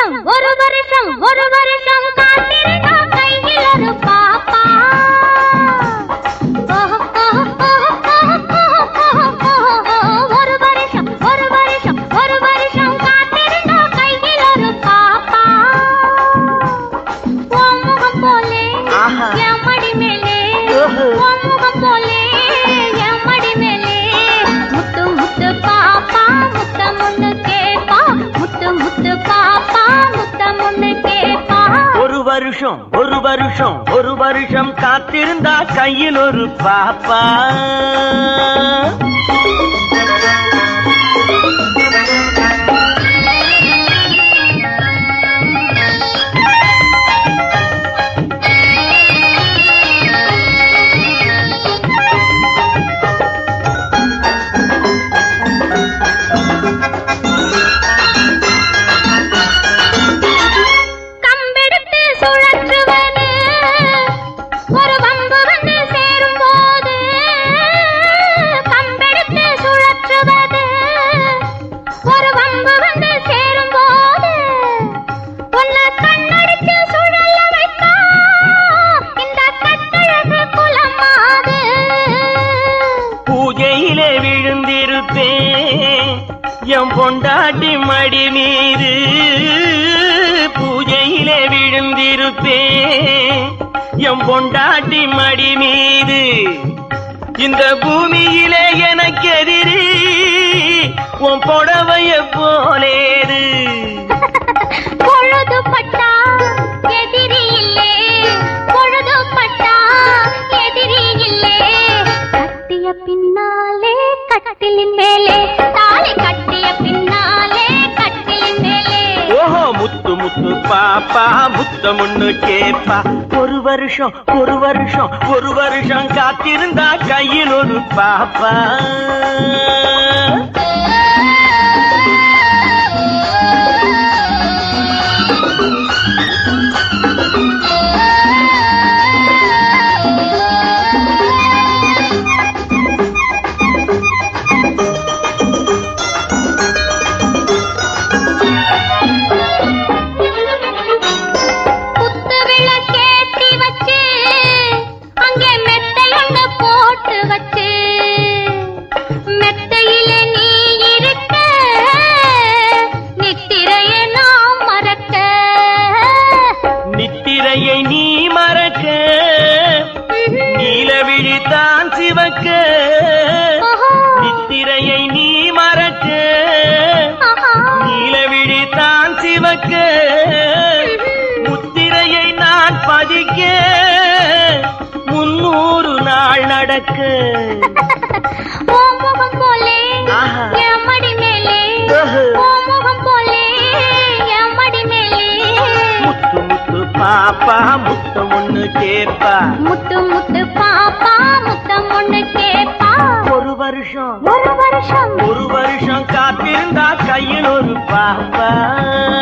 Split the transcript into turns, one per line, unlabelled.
வருஷம் ஒரு வருஷம் ஒரு வருஷம் காத்திருந்தா கையில் ஒரு பாப்பா ஓஹோ, ஓஹோ, ஓஹோ, ஓஹோ, ஓஹோ, ஓஹோ. ஒரு வருஷம் ஒரு வருஷம் ஒரு வருஷம் காத்திருந்தா கையில் ஒரு பாப்பா உன் முகம் போலே
ஆஹா.
என் மடி மேலே
ஓஹோ.
உன் முகம் போலே என் மடி மேலே முத்து முத்து பாப்பா முத்தம் ஒண்ணு கேப்பா முத்து முத்து பாப்பா முத்தம் ஒண்ணு கேப்பா
ஒரு வருஷம் ஒரு வருஷம் ஒரு வருஷம் காத்திருந்தா கையில் ஒரு பாப்பா
கம்பெடுத்து சுழற்றுவது ஒரு வம்பு வந்து சேரும் போது கம்பெடுத்து சுழற்றுவது ஒரு வம்பு வந்து சேரும் போது உன்னை கண்ணடிச்சு சுழல வைத்தா இந்த கட்டழகு குலமாது
பூஜையிலே விழுந்திருப்பேன் என் பொண்டாட்டி மடி மீது பூஜையிலே விழுந்திருப்பேன் என் பொண்டாட்டி மடி மீது இந்த பூமியிலே எனக்கு எதிரி உன் புடவைய போலேது
பொழுது பட்டா எதிரி இல்லே பொழுது பட்டா எதிரி இல்லே கட்டிய பின்னாலே கட்டிலின் மேலே தாலி கட்டிய பின்னாலே கட்டிலின் மேலே
ஓஹோ முத்து முத்து பாப்பா முத்தம் ஒண்ணு கேப்பா ஒரு வருஷம் ஒரு வருஷம் ஒரு வருஷம் காத்திருந்தா கையில் ஒரு பாப்பா
குத்து விளக்கேத்தி வச்சு அங்கே மெத்தை ஒண்ணு போட்டு வச்சு மெத்தையிலே நீ இருக்க நித்திரைய நாம் மறக்க
நித்திரையை நீ மறக்க நீலவிழி தான் சிவக்க
ஓஹோ.
நித்திரையை நீ மறக்க
ஆஹா.
நீலவிழி தான் சிவக்க முத்திரையை நான் பதிக்க முன்னூறு நாள் நடக்க
ஓ முகம் போலே
ஆஹா.
என் மடி மேலே
ஓஹோ.
ஓ முகம் போலே என் மடி மேலே
முத்து முத்து பாப்பா முத்தம் ஒண்ணு கேப்பா
முத்து முத்து பாப்பா முத்தம் ஒண்ணு கேப்பா
ஒரு வருஷம்
ஒரு வருஷம்
ஒரு வருஷம் காத்திருந்தா கையில் ஒரு பாப்பா